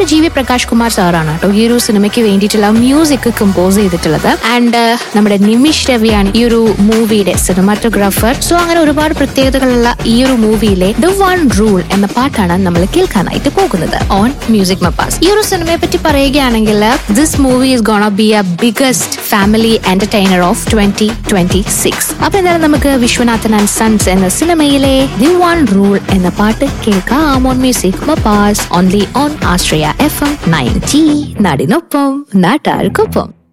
നമ്മുടെ G V Prakash Kumar സാറാണ് കേട്ടോ ഈ ഒരു സിനിമയ്ക്ക് വേണ്ടിയിട്ടുള്ള മ്യൂസിക് കമ്പോസ് ചെയ്തിട്ടുള്ളത് ആൻഡ് നമ്മുടെ നിമിഷ് രവിയാണ് ഈ ഒരു മൂവിയുടെ സിനിമാറ്റോഗ്രാഫർ സോ അങ്ങനെ ഒരുപാട് പ്രത്യേകതകളുള്ള ഈ ഒരു മൂവിയിലെ ദ വൺ റൂൾ എന്ന പാട്ടാണ് നമ്മൾ കേൾക്കാനായിട്ട് പോകുന്നത് ഓൺ മ്യൂസിക് മപ്പാസ് ഈ ഒരു സിനിമയെ പറ്റി പറയുകയാണെങ്കിൽ this movie is gonna be a biggest family entertainer of twenty twenty six അപ്പൊ എന്തായാലും നമുക്ക് വിശ്വനാഥൻ ആൻഡ് സൺസ് എന്ന സിനിമയിലെ ദി വൺ റൂൾ എന്ന പാട്ട് കേൾക്കാം ഓൺ മ്യൂസിക് മപ്പാസ് only on Asraya F M ninety നാടിനൊപ്പം നാട്ടാർക്കൊപ്പം